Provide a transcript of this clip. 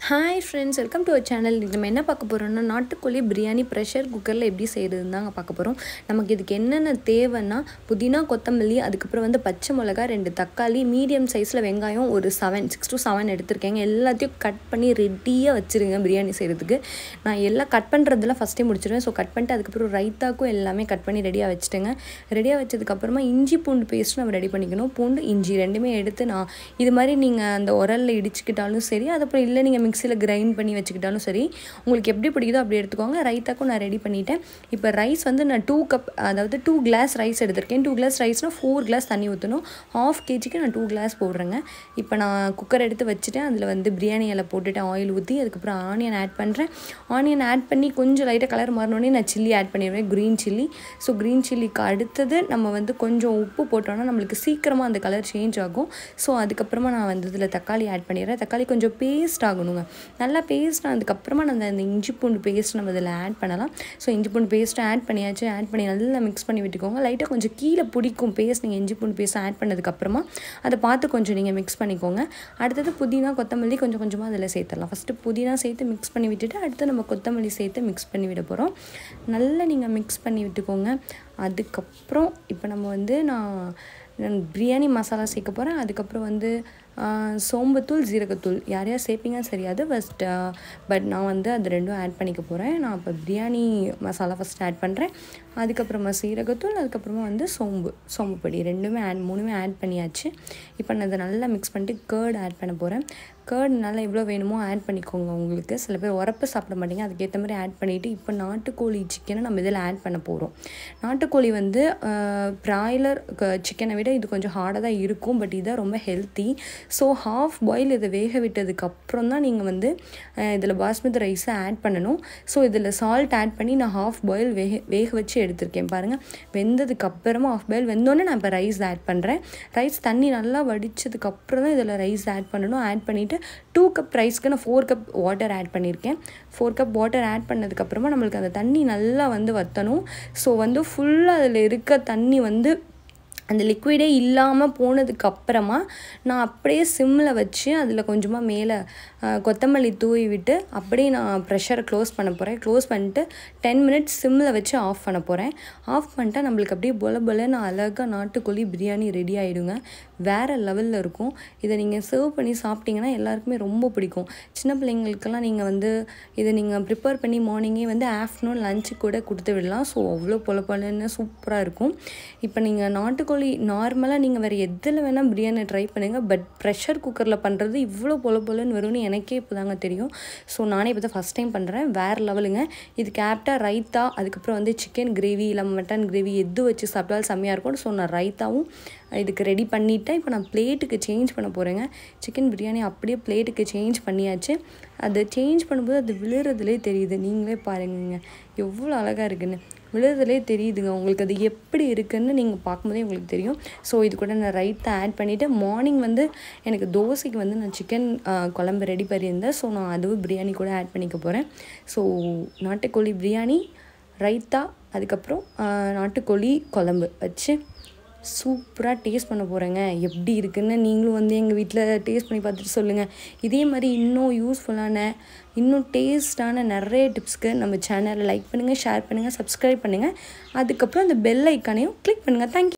hi friends welcome to our channel நம்ம என்ன பார்க்க போகிறோம்னா நாட்டுக்கோழி பிரியாணி ப்ரெஷர் குக்கரில் எப்படி செய்கிறதுன்னு தாங்க பார்க்க போகிறோம் நமக்கு இதுக்கு என்னென்ன தேவைன்னா புதினா கொத்தமல்லி அதுக்கப்புறம் வந்து பச்சை மிளகா ரெண்டு தக்காளி மீடியம் சைஸில் வெங்காயம் ஒரு செவன் சிக்ஸ் டு செவன் எடுத்திருக்கேங்க எல்லாத்தையும் கட் பண்ணி ரெடியாக வச்சுருங்க பிரியாணி செய்கிறதுக்கு நான் எல்லாம் கட் பண்ணுறதுலாம் ஃபஸ்ட்டே முடிச்சிடுவேன் ஸோ கட் பண்ணிட்டு அதுக்கப்புறம் ரைத்தாக்கும் எல்லாமே கட் பண்ணி ரெடியாக வச்சுட்டேங்க ரெடியாக வச்சதுக்கப்புறமா இஞ்சி பூண்டு பேஸ்ட் நம்ம ரெடி பண்ணிக்கணும் பூண்டு இஞ்சி ரெண்டுமே எடுத்து நான் இது மாதிரி நீங்கள் அந்த உரலில் இடிச்சுக்கிட்டாலும் சரி அதுக்கப்புறம் இல்லை நீங்கள் மிக்சியில் கிரைண்ட் பண்ணி வச்சுக்கிட்டாலும் சரி உங்களுக்கு எப்படி பிடிக்குதோ அப்படி எடுத்துக்கோங்க ரைத்தாக்கும் நான் ரெடி பண்ணிட்டேன் இப்போ ரைஸ் வந்து நான் டூ கப் அதாவது டூ கிளாஸ் ரைஸ் எடுத்திருக்கேன் டூ கிளாஸ் ரைஸ்னால் ஃபோர் கிளாஸ் தண்ணி ஊற்றணும் ஹாஃப் கேஜிக்கு நான் டூ கிளாஸ் போடுறேங்க இப்போ நான் குக்கர் எடுத்து வச்சுட்டேன் அதில் வந்து பிரியாணி இலை போட்டுட்டு ஆயில் ஊற்றி அதுக்கப்புறம் ஆனியன் ஆட் பண்ணுறேன் ஆனியன் ஆட் பண்ணி கொஞ்சம் லைட்டாக கலர் மாறினோடனே நான் சில்லி ஆட் பண்ணிடுவேன் க்ரீன் சில்லி ஸோ க்ரீன் சில்லிக்கு அடுத்தது நம்ம வந்து கொஞ்சம் உப்பு போட்டோன்னா நம்மளுக்கு சீக்கிரமாக அந்த கலர் சேஞ்ச் ஆகும் ஸோ அதுக்கப்புறமா நான் வந்து இதில் தக்காளி ஆட் பண்ணிடுறேன் தக்காளி கொஞ்சம் பேஸ்ட் ஆகணுங்க நல்லா பேஸ்ட் ஆனதுக்கப்புறமா நம்ம அந்த இஞ்சி பூண்டு பேஸ்ட் நம்ம இதில் ஆட் பண்ணலாம் ஸோ இஞ்சி பூண்டு பேஸ்ட்டு ஆட் பண்ணியாச்சு ஆட் பண்ணி நல்லா மிக்ஸ் பண்ணி விட்டுக்கோங்க லைட்டாக கொஞ்சம் கீழே பிடிக்கும் பேஸ்ட் நீங்கள் இஞ்சி பூண்டு பேஸ்ட் ஆட் பண்ணதுக்கப்புறமா அதை பார்த்து கொஞ்சம் நீங்கள் மிக்ஸ் பண்ணிக்கோங்க அடுத்தது புதினா கொத்தமல்லி கொஞ்சம் கொஞ்சமாக அதில் சேர்த்துடலாம் ஃபஸ்ட்டு புதினா சேர்த்து மிக்ஸ் பண்ணி விட்டுட்டு அடுத்து நம்ம கொத்தமல்லி சேர்த்து மிக்ஸ் பண்ணி விட போகிறோம் நல்லா நீங்கள் மிக்ஸ் பண்ணி விட்டுக்கோங்க அதுக்கப்புறம் இப்போ நம்ம வந்து நான் நான் பிரியாணி மசாலா சேர்க்க போகிறேன் அதுக்கப்புறம் வந்து சோம்புத்தூள் ஜீரகத்தூள் யார் யார் சேர்ப்பீங்க சரியாது ஃபஸ்ட் பட் நான் வந்து அது ரெண்டும் ஆட் பண்ணிக்க போகிறேன் நான் இப்போ பிரியாணி மசாலா ஃபஸ்ட் ஆட் பண்ணுறேன் அதுக்கப்புறமா சீரகத்தூள் அதுக்கப்புறமா வந்து சோம்பு சோம்பு பொடி ரெண்டுமே ஆட் மூணுமே ஆட் பண்ணியாச்சு இப்போ நான் அதை நல்லா மிக்ஸ் பண்ணிட்டு கேர்டு ஆட் பண்ண போகிறேன் கேர்டு நல்லா எவ்வளோ வேணுமோ ஆட் பண்ணிக்கோங்க உங்களுக்கு சில பேர் உரப்பு சாப்பிட மாட்டீங்க அதுக்கேற்ற மாதிரி ஆட் பண்ணிவிட்டு இப்போ நாட்டுக்கோழி சிக்கனை நம்ம இதில் ஆட் பண்ண போகிறோம் நாட்டுக்கோழி வந்து ப்ராய்லர் சிக்கனை விட இது கொஞ்சம் ஹார்டாக தான் இருக்கும் பட் இதான் ரொம்ப ஹெல்த்தி ஸோ ஹாஃப் பாயில் இதை வேக விட்டதுக்கு அப்புறம் தான் நீங்கள் வந்து இதில் பாஸ்மதி ரைஸை ஆட் பண்ணணும் ஸோ இதில் சால்ட் ஆட் பண்ணி நான் ஹாஃப் பாயில் வேக வேக வச்சு எடுத்திருக்கேன் பாருங்கள் வெந்ததுக்கு அப்புறமா ஹாஃப் பாயில் வெந்தோடனே நான் இப்போ ரைஸ் ஆட் பண்ணுறேன் ரைஸ் தண்ணி நல்லா வடித்ததுக்கு அப்புறம் தான் இதில் ரைஸ் ஆட் பண்ணணும் ஆட் பண்ணிவிட்டு டூ கப் ரைஸ்க்கு நான் ஃபோர் கப் வாட்டர் ஆட் பண்ணியிருக்கேன் ஃபோர் கப் வாட்டர் ஆட் பண்ணதுக்கப்புறமா நம்மளுக்கு அந்த தண்ணி நல்லா வந்து வற்றணும் ஸோ வந்து ஃபுல்லாக அதில் இருக்க தண்ணி வந்து அந்த லிக்விடே இல்லாமல் போனதுக்கு அப்புறமா நான் அப்படியே சிம்மில் வச்சு அதில் கொஞ்சமாக மேலே கொத்தமல்லி தூவி விட்டு அப்படியே நான் ப்ரெஷரை க்ளோஸ் பண்ண போகிறேன் க்ளோஸ் பண்ணிட்டு டென் மினிட்ஸ் சிம்மில் வச்சு ஆஃப் பண்ண போகிறேன் ஆஃப் பண்ணிட்டா நம்மளுக்கு அப்படியே பொல பொலன்னு அழகாக நாட்டுக்கோழி பிரியாணி ரெடி ஆகிடுங்க வேறு லெவலில் இருக்கும் இதை நீங்கள் சர்வ் பண்ணி சாப்பிட்டீங்கன்னா எல்லாருக்குமே ரொம்ப பிடிக்கும் சின்ன பிள்ளைங்களுக்கெல்லாம் நீங்கள் வந்து இதை நீங்கள் ப்ரிப்பேர் பண்ணி மார்னிங்கே வந்து ஆஃப்டர்நூன் லஞ்சு கூட கொடுத்து விடலாம் ஸோ அவ்வளோ பொல பொலன்னு சூப்பராக இருக்கும் இப்போ நீங்கள் நாட்டுக்கோழி கோழி நார்மலாக நீங்கள் வேறு எதில் வேணால் பிரியாணி ட்ரை பண்ணுங்கள் பட் ப்ரெஷர் குக்கரில் பண்ணுறது இவ்வளோ பொல பொலன்னு வரும்னு எனக்கே இப்போ தாங்க தெரியும் ஸோ நானே இப்போ தான் ஃபஸ்ட் டைம் பண்ணுறேன் வேறு லெவலுங்க இது கேப்டா ரைத்தா அதுக்கப்புறம் வந்து சிக்கன் கிரேவி இல்லை மட்டன் கிரேவி எது வச்சு சாப்பிட்டாலும் செம்மையாக இருக்கும் ஸோ நான் ரைத்தாவும் இதுக்கு ரெடி பண்ணிவிட்டேன் இப்போ நான் பிளேட்டுக்கு சேஞ்ச் பண்ண போகிறேங்க சிக்கன் பிரியாணி அப்படியே பிளேட்டுக்கு சேஞ்ச் பண்ணியாச்சு அதை சேஞ்ச் பண்ணும்போது அது விழுறதுலே தெரியுது நீங்களே பாருங்க எவ்வளோ அழகாக இருக்குன்னு விழுறதுலே தெரியுதுங்க உங்களுக்கு அது எப்படி இருக்குன்னு நீங்கள் பார்க்கும்போதே உங்களுக்கு தெரியும் ஸோ இது கூட நான் ரைத்தா ஆட் பண்ணிவிட்டு மார்னிங் வந்து எனக்கு தோசைக்கு வந்து நான் சிக்கன் குழம்பு ரெடி பண்ணியிருந்தேன் ஸோ நான் அதுவும் பிரியாணி கூட ஆட் பண்ணிக்க போகிறேன் ஸோ நாட்டுக்கோழி பிரியாணி ரைத்தா அதுக்கப்புறம் நாட்டுக்கோழி குழம்பு வச்சு சூப்பராக டேஸ்ட் பண்ண போகிறேங்க எப்படி இருக்குன்னு நீங்களும் வந்து எங்கள் வீட்டில் டேஸ்ட் பண்ணி பார்த்துட்டு சொல்லுங்கள் இதே மாதிரி இன்னும் யூஸ்ஃபுல்லான இன்னும் டேஸ்டான நிறைய டிப்ஸ்க்கு நம்ம சேனலை லைக் பண்ணுங்கள் ஷேர் பண்ணுங்கள் சப்ஸ்கிரைப் பண்ணுங்கள் அதுக்கப்புறம் அந்த பெல் ஐக்கானையும் கிளிக் பண்ணுங்கள் தேங்க்யூ